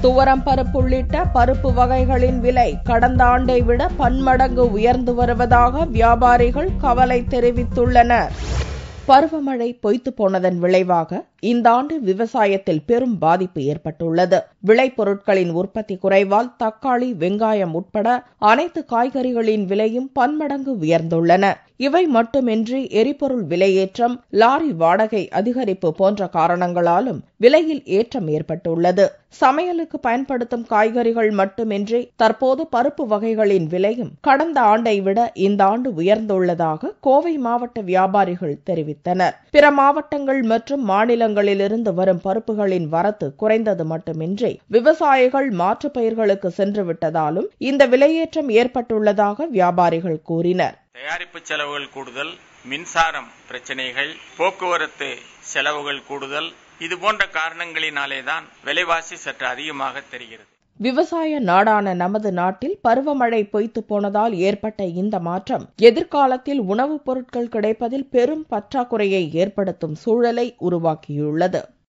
துவரம் பருப்பு உள்ளிட்ட பருப்பு வகைகளின் விலை கடந்த ஆண்டை விட பன்மடங்கு உயர்ந்து வருவதாக வியாபாரிகள் கவலை தெரிவித்துள்ளனர் பருவமழை பொய்த்து போனதன் விளைவாக இந்த ஆண்டு விவசாயத்தில் பெரும் பாதிப்பு ஏற்பட்டுள்ளது விளைபொருட்களின் உற்பத்தி குறைவால் தக்காளி வெங்காயம் உட்பட அனைத்து காய்கறிகளின் விலையும் பன்மடங்கு உயர்ந்துள்ளன இவை மட்டுமின்றி எரிபொருள் விலையேற்றம் லாரி வாடகை அதிகரிப்பு போன்ற காரணங்களாலும் விலையில் ஏற்றம் ஏற்பட்டுள்ளது சமையலுக்கு பயன்படுத்தும் காய்கறிகள் மட்டுமின்றி தற்போது பருப்பு வகைகளின் விலையும் கடந்த ஆண்டை விட இந்த ஆண்டு உயர்ந்துள்ளதாக கோவை மாவட்ட வியாபாரிகள் தெரிவித்தனர் பிற மாவட்டங்கள் மற்றும் மாநிலங்களிலிருந்து வரும் பருப்புகளின் வரத்து குறைந்தது மட்டுமின்றி விவசாயிகள் மாற்றுப் பயிர்களுக்கு சென்று விட்டதாலும் இந்த விலையேற்றம் ஏற்பட்டுள்ளதாக வியாபாரிகள் கூறினர் தயாரிப்பு செலவுகள் கூடுதல் மின்சாரம் பிரச்சனைகள் போக்குவரத்து செலவுகள் கூடுதல் இது போன்ற காரணங்களினாலே தான் விலைவாசி சற்று அதிகமாக தெரிகிறது விவசாய நாடான நமது நாட்டில் பருவமழை பொய்த்து போனதால் ஏற்பட்ட இந்த மாற்றம் எதிர்காலத்தில் உணவுப் பொருட்கள் கிடைப்பதில் பெரும் பற்றாக்குறையை ஏற்படுத்தும் சூழலை உருவாக்கியுள்ளது